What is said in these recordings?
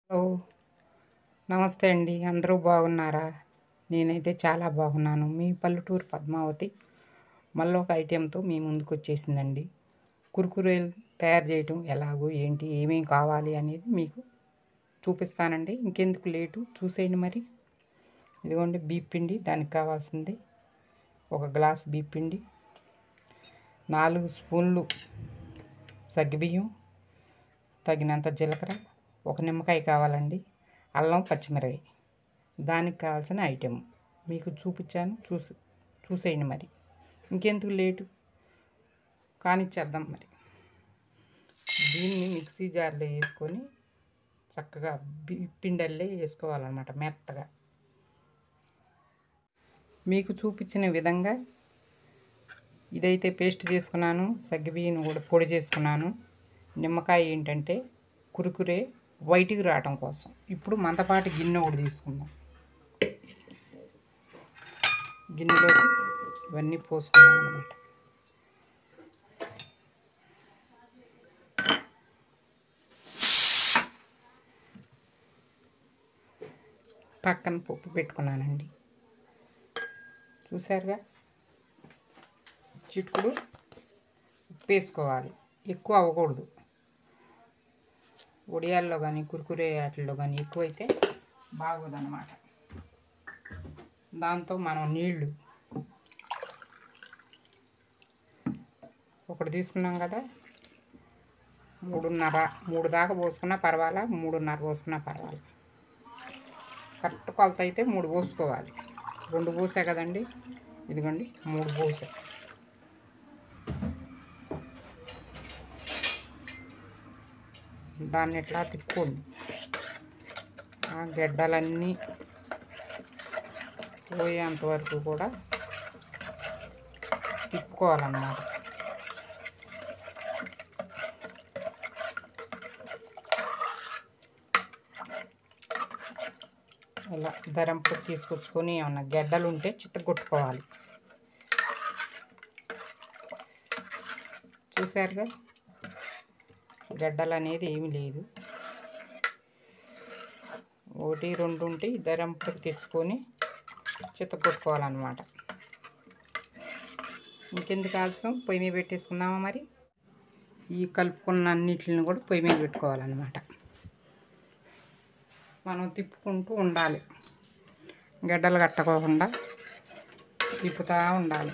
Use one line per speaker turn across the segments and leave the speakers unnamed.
hello నమస్తే అండి అందరూ బాగున్నారా నేనైతే చాలా బాగున్నాను మీ పల్లెటూరు పద్మావతి మళ్ళీ ఒక ఐటెంతో మీ ముందుకు వచ్చేసిందండి కురుకురేలు తయారు చేయటం ఎలాగో ఏంటి ఏమేం కావాలి అనేది మీకు చూపిస్తానండి ఇంకెందుకు లేటు చూసేయండి మరి ఇదిగోండి బీప్ పిండి దానికి కావాల్సింది ఒక గ్లాస్ బీప్ పిండి నాలుగు స్పూన్లు సగ్గుబియ్యం తగినంత జీలకర్ర ఒక నిమ్మకాయ కావాలండి అల్లం పచ్చిమిరకాయ దానికి కావాల్సిన ఐటెం మీకు చూపించాను చూసి చూసేయండి మరి ఇంకెందుకు లేటు కానిచ్చేద్దాం మరి దీన్ని మిక్సీ జార్లో వేసుకొని చక్కగా బి- పిండల్లే వేసుకోవాలన్నమాట మెత్తగా మీకు చూపించిన విధంగా ఇదైతే పేస్ట్ చేసుకున్నాను సగ్గుబియ్యం కూడా పొడి చేసుకున్నాను నిమ్మకాయ ఏంటంటే కురుకురే వైట్కి రావటం కోసం ఇప్పుడు మందపాటి గిన్నె ఒకటి తీసుకుందాం గిన్నెలోకి ఇవన్నీ పోసుకున్నాం అనమాట పక్కన పప్పు పెట్టుకున్నానండి చూసారుగా చిటుకుడు ఉప్పు వేసుకోవాలి ఎక్కువ అవ్వకూడదు ఒడియాల్లో కానీ కురుకురే వాటిల్లో కానీ ఎక్కువైతే బాగోదన్నమాట దాంతో మనం నీళ్ళు ఒకటి తీసుకున్నాం కదా మూడున్నర మూడు దాకా పోసుకున్నా పర్వాలా మూడున్నర పోసుకున్నా పర్వాలా కరెక్ట్ కొలత అయితే మూడు పోసుకోవాలి రెండు పోసా కదండి ఇదిగోండి మూడు పోసా దాన్ని ఇట్లా తిప్పుకోండి ఆ గడ్డలన్నీ పోయేంత వరకు కూడా తిప్పుకోవాలన్నమాట ఇలా ధరంపు తీసుకొచ్చుకొని ఏమన్నా గడ్డలు ఉంటే చిత్తగొట్టుకోవాలి చూసారుగా గడ్డలు అనేది ఏమీ లేదు ఒకటి రెండు ఉంటే ధరంపుకి తెచ్చుకొని చిత్తగొట్టుకోవాలన్నమాట ఇంకెందుకు ఆలస్యం పొయ్యి మీద పెట్టేసుకుందామా మరి ఈ కలుపుకున్న అన్నిటిని కూడా పొయ్యి మీద పెట్టుకోవాలన్నమాట మనం తిప్పుకుంటూ ఉండాలి గడ్డలు కట్టకోకుండా తిప్పుతూ ఉండాలి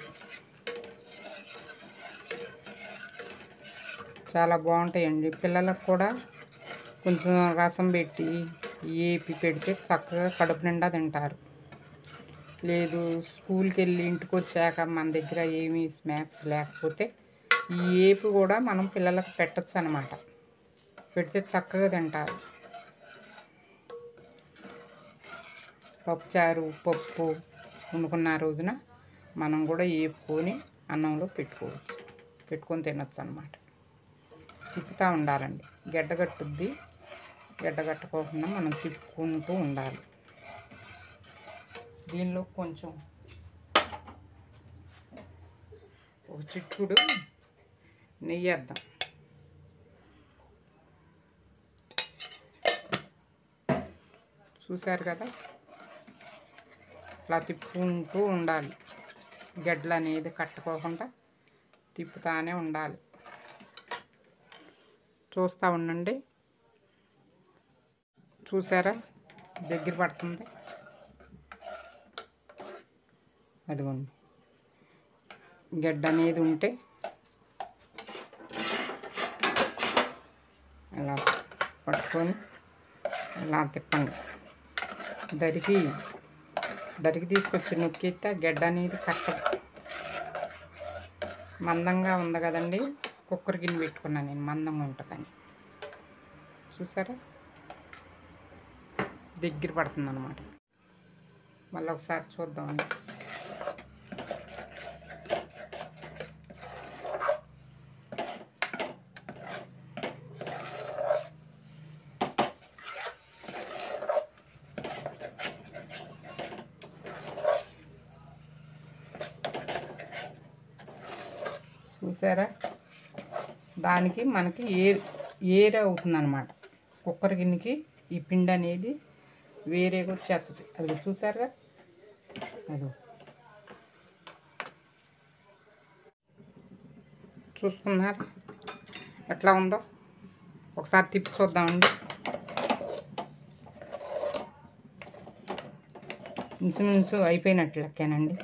చాలా బాగుంటాయండి పిల్లలకు కూడా కొంచెం రసం పెట్టి ఏపి పెడితే చక్కగా కడుపు నిండా తింటారు లేదు స్కూల్కి వెళ్ళి ఇంటికి వచ్చాక మన దగ్గర ఏమీ స్నాక్స్ లేకపోతే ఈ ఏపి కూడా మనం పిల్లలకు పెట్టచ్చు అనమాట పెడితే చక్కగా తింటారు పప్పుచారు పప్పు వండుకున్న రోజున మనం కూడా వేపుకొని అన్నంలో పెట్టుకోవచ్చు పెట్టుకొని తినొచ్చు అనమాట తిప్పుతూ ఉండాలండి గడ్డగట్టుద్ది గడ్డగట్టుకోకుండా మనం తిప్పుకుంటూ ఉండాలి దీనిలో కొంచెం ఒక చిక్కుడు నెయ్యి వేద్దాం చూశారు కదా ఇట్లా తిప్పుకుంటూ ఉండాలి గడ్డలు అనేది కట్టుకోకుండా తిప్పుతానే ఉండాలి చూస్తూ ఉండండి చూసారా దగ్గర పడుతుంది అదిగోండి గడ్డ అనేది ఉంటే ఇలా పట్టుకొని ఇలా తిప్పండి దరికి దరికి తీసుకొచ్చి నొక్కితే గడ్డ అనేది కట్టదు మందంగా ఉంది కదండి కుక్కర్ గిన్నె పెట్టుకున్నాను నేను మందంగా ఉంటుందని చూసారా దగ్గర పడుతుంది అనమాట మళ్ళీ ఒకసారి చూద్దామండి చూసారా దానికి మనకి ఏ ఏర్ అవుతుంది అనమాట కుక్కర్ గిన్నెకి ఈ పిండి అనేది వేరేగా వచ్చేస్తుంది అది చూసారుగా అది చూసుకున్నారు ఎట్లా ఉందో ఒకసారి తిప్పి చూద్దామండి ఇంచుమించు అయిపోయినట్లు లెక్కేనండి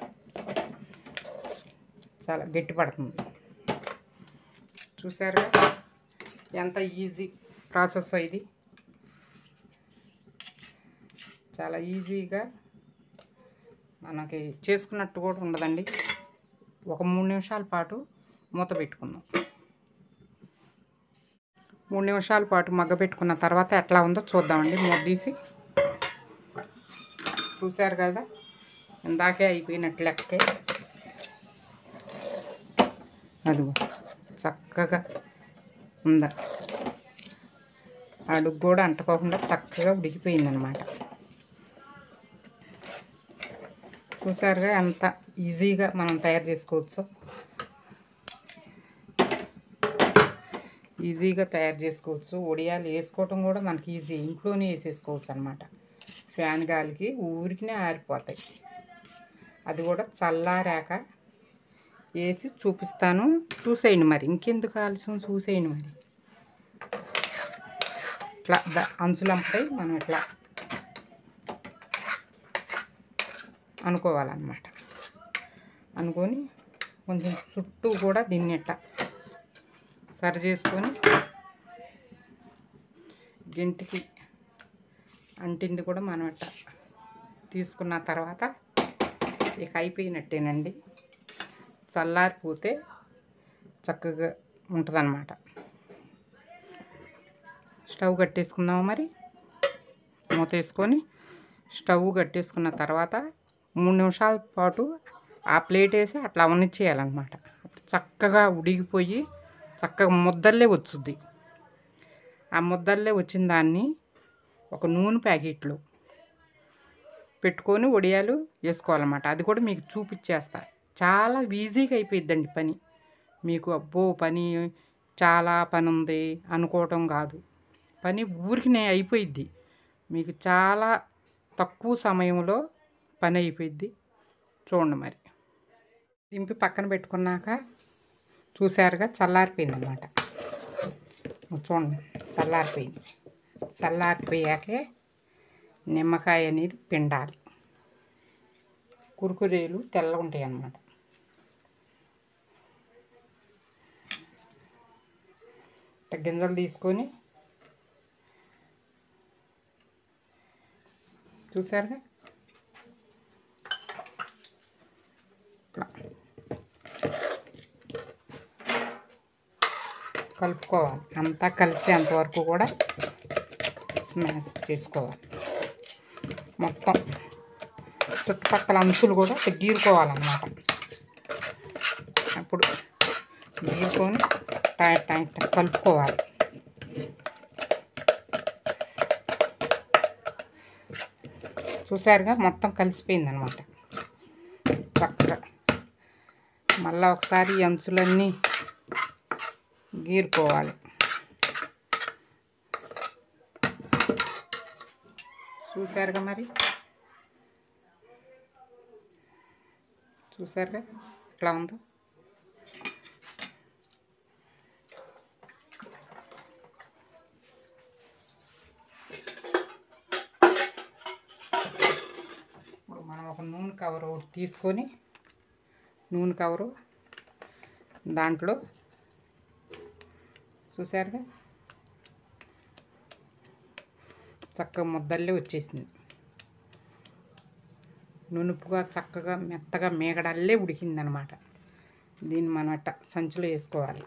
చాలా గట్టి పడుతుంది చూసారుగా ఎంత ఈజీ ప్రాసెస్ ఇది చాలా ఈజీగా మనకి చేసుకున్నట్టు కూడా ఉండదండి ఒక మూడు నిమిషాల పాటు మూత పెట్టుకుందాం మూడు నిమిషాల పాటు మగ్గ పెట్టుకున్న తర్వాత ఎట్లా ఉందో చూద్దామండి మూత తీసి చూశారు కదా ఇందాకే అయిపోయినట్లు లెక్కే అదిగో చక్కగా ఉందా అడుగు కూడా అంటుకోకుండా చక్కగా ఉడికిపోయిందనమాట చూసారుగా ఎంత ఈజీగా మనం తయారు చేసుకోవచ్చు ఈజీగా తయారు చేసుకోవచ్చు ఒడియాలు వేసుకోవటం కూడా మనకి ఈజీ ఇంట్లోనే వేసేసుకోవచ్చు అనమాట ఫ్యాన్ గాలికి ఊరికినే ఆరిపోతాయి అది కూడా చల్లారాక వేసి చూపిస్తాను చూసేయండి మరి ఇంకెందుకు ఆలస్యం చూసేయండి మరి ఇట్లా ద అంచులంపై మనం ఇట్లా అనుకోవాలన్నమాట అనుకొని కొంచెం చుట్టూ కూడా దీన్ని ఇట్లా సరి చేసుకొని గింటికి అంటింది కూడా మనం ఇట్లా తీసుకున్న తర్వాత ఇక అయిపోయినట్టేనండి చల్లారిపోతే చక్కగా ఉంటుందన్నమాట స్టవ్ కట్టేసుకుందాము మరి మూత వేసుకొని స్టవ్ కట్టేసుకున్న తర్వాత మూడు నిమిషాల పాటు ఆ ప్లేట్ వేసి అట్లా అవనిచ్చేయాలన్నమాట అప్పుడు చక్కగా ఉడికిపోయి చక్కగా ముద్దల్లే వచ్చుద్ది ఆ ముద్దల్లే వచ్చిన దాన్ని ఒక నూనె ప్యాకెట్లో పెట్టుకొని వడియాలు వేసుకోవాలన్నమాట అది కూడా మీకు చూపించేస్తా చాలా ఈజీగా అయిపోయిద్దండి పని మీకు అబ్బో పని చాలా పని ఉంది అనుకోవటం కాదు పని ఊరికినే అయిపోయిద్ది మీకు చాలా తక్కువ సమయంలో పని అయిపోయిద్ది చూడండి మరి దింపి పక్కన పెట్టుకున్నాక చూసారుగా చల్లారిపోయింది అనమాట చూడండి చల్లారిపోయింది చల్లారిపోయాకే నిమ్మకాయ అనేది పిండాలి కురుకురేలు తెల్లగా ఉంటాయి అన్నమాట ఇట్ట గింజలు తీసుకొని చూసారుగా ఇట్లా కలుపుకోవాలి అంతా కలిసేంత వరకు కూడా స్మాష్ చేసుకోవాలి మొత్తం చుట్టుపక్కల అంచులు కూడా ఇట్లా గీరుకోవాలన్నమాట అప్పుడు గీరుకొని టైట్ టైట్ కలుపుకోవాలి చూసారుగా మొత్తం కలిసిపోయింది అనమాట చక్కగా మళ్ళీ ఒకసారి ఈ అంచులన్నీ గీరుకోవాలి చూసారుగా మరి చూసారుగా ఎట్లా ఉందో ఇప్పుడు మనం ఒక నూనె కవర్ ఒకటి తీసుకొని నూనె కవరు దాంట్లో చూసారుగా చక్కగా ముద్దల్లే వచ్చేసింది నునుపుగా చక్కగా మెత్తగా మేగడల్లే ఉడికిందనమాట దీన్ని మనం అట్ట సంచిలో వేసుకోవాలి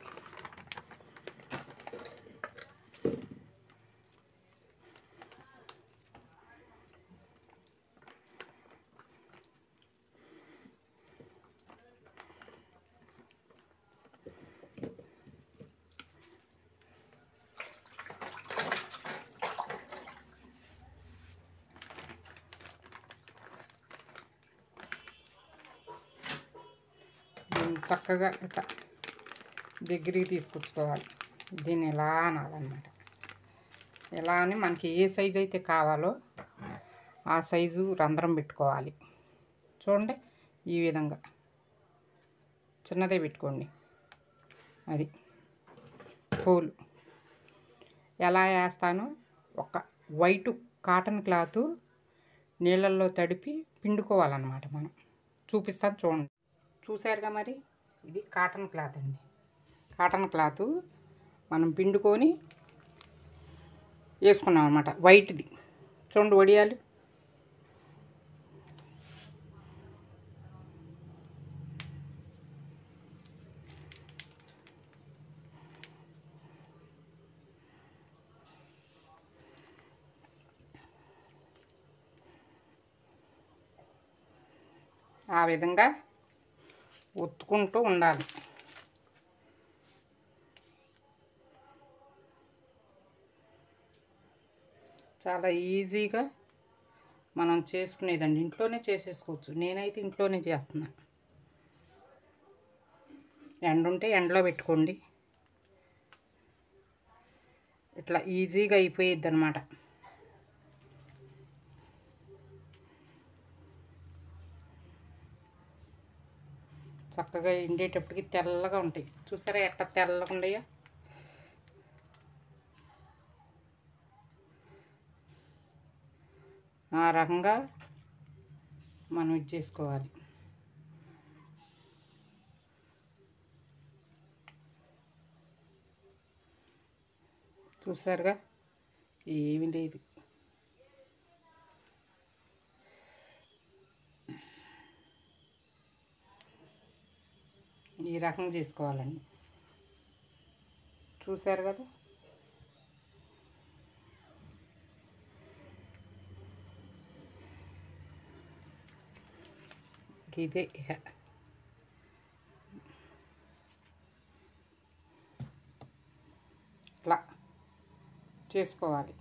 దీన్ని చక్కగా ఇట్లా దగ్గరికి తీసుకొచ్చుకోవాలి దీన్ని ఇలా అనాలన్నమాట ఇలా అని మనకి ఏ సైజు అయితే కావాలో ఆ సైజు రంధ్రం పెట్టుకోవాలి చూడండి ఈ విధంగా చిన్నదే పెట్టుకోండి అది పూలు ఎలా వేస్తానో ఒక వైట్ కాటన్ క్లాత్ నీళ్ళల్లో తడిపి పిండుకోవాలన్నమాట మనం చూపిస్తాను చూడండి చూసారుగా మరి ఇది కాటన్ క్లాత్ అండి కాటన్ క్లాత్ మనం పిండుకొని వేసుకున్నాం అనమాట వైట్ది చూడండి వడియాలు ఆ విధంగా ఒత్తుకుంటూ ఉండాలి చాలా ఈజీగా మనం చేసుకునేదండి ఇంట్లోనే చేసేసుకోవచ్చు నేనైతే ఇంట్లోనే చేస్తున్నా ఎండ ఉంటే ఎండలో పెట్టుకోండి ఇట్లా ఈజీగా అయిపోయిద్ది అనమాట చక్కగా ఎండేటప్పటికి తెల్లగా ఉంటాయి చూసారా ఎట్లా తెల్లగా ఉన్నాయో ఆ రకంగా మనం ఇది చేసుకోవాలి చూసారుగా ఏమీ లేదు ఈ రకంగా చేసుకోవాలండి చూసారు కదా ఇదే ఇక ఇట్లా చేసుకోవాలి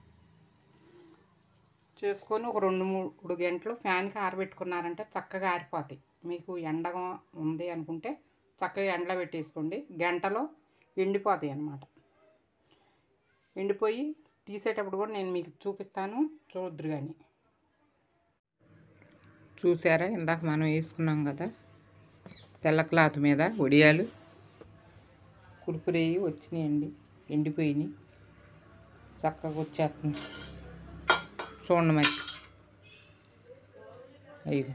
చేసుకొని ఒక రెండు మూడు గంటలు ఫ్యాన్కి ఆరబెట్టుకున్నారంటే చక్కగా ఆరిపోతాయి మీకు ఎండగా ఉంది అనుకుంటే చక్కగా ఎండలో పెట్టేసుకోండి గంటలో ఎండిపోతాయి అన్నమాట ఎండిపోయి తీసేటప్పుడు కూడా నేను మీకు చూపిస్తాను చూద్దరు కానీ చూసారా ఇందాక మనం వేసుకున్నాం కదా తెల్ల క్లాత్ మీద వడియాలు కురుకురేవి వచ్చినాయండి ఎండిపోయినాయి చక్కగా వచ్చేస్తుంది చూడండి మరి అయ్యో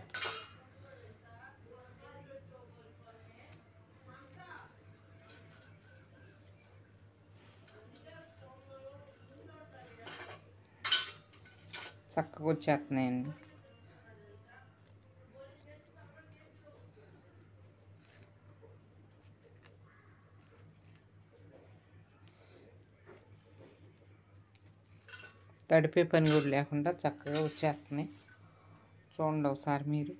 చక్కగా వచ్చేస్తున్నాయండి తడిపే పని కూడా లేకుండా చక్కగా వచ్చేస్తున్నాయి చూడండి ఒకసారి మీరు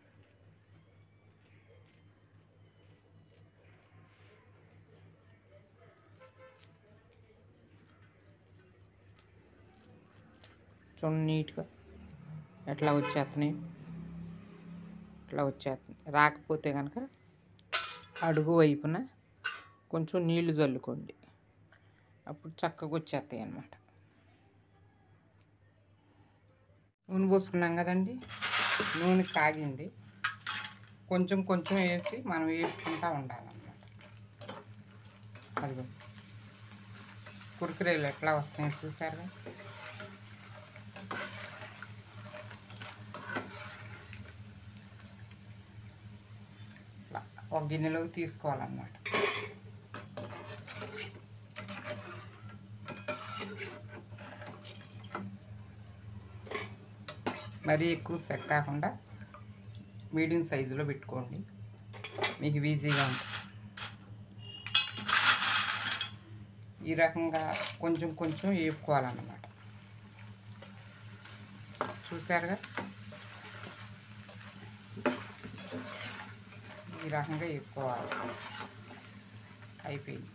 చూడండి నీట్గా ఎట్లా వచ్చేస్తున్నాయి ఇట్లా వచ్చేస్తున్నాయి రాకపోతే కనుక అడుగు వైపున కొంచెం నీళ్లు చల్లుకోండి అప్పుడు చక్కగా వచ్చేస్తాయి అన్నమాట నూనె పోసుకున్నాం కదండి నూనె కాగింది కొంచెం కొంచెం వేసి మనం వేసుకుంటూ ఉండాలన్నమాట అదిగో కురుకురేలు ఎట్లా వస్తాయో చూసారుగా ఇట్లా ఒక గిన్నెలోకి తీసుకోవాలన్నమాట మరీ ఎక్కువ సెట్ కాకుండా మీడియం సైజులో పెట్టుకోండి మీకు ఈజీగా ఉంటుంది ఈ రకంగా కొంచెం కొంచెం వేపుకోవాలన్నమాట చూసారుగా ఈ రకంగా వేపుకోవాలి అయిపోయింది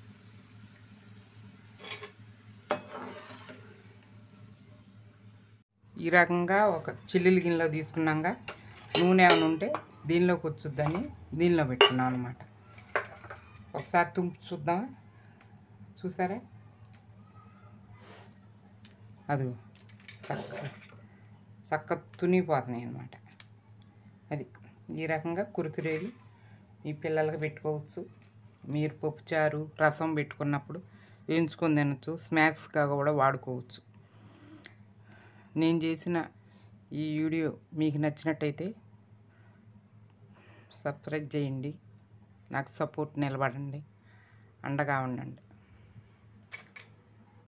ఈ రకంగా ఒక చిల్లులు గిన్నెలో తీసుకున్నాక నూనె ఏమైనా ఉంటే దీనిలోకి వచ్చుద్దని దీనిలో పెట్టుకున్నాం అనమాట ఒకసారి తుంపు చూద్దామా చూసారా అది చక్క చక్క తునిగిపోతున్నాయి అన్నమాట అది ఈ రకంగా కురుకురేవి ఈ పిల్లలకి పెట్టుకోవచ్చు మీరు పప్పుచారు రసం పెట్టుకున్నప్పుడు వేయించుకొని తినచ్చు స్నాక్స్గా కూడా వాడుకోవచ్చు నేను చేసిన ఈ వీడియో మీకు నచ్చినట్టయితే సబ్స్క్రైబ్ చేయండి నాకు సపోర్ట్ నిలబడండి అండగా ఉండండి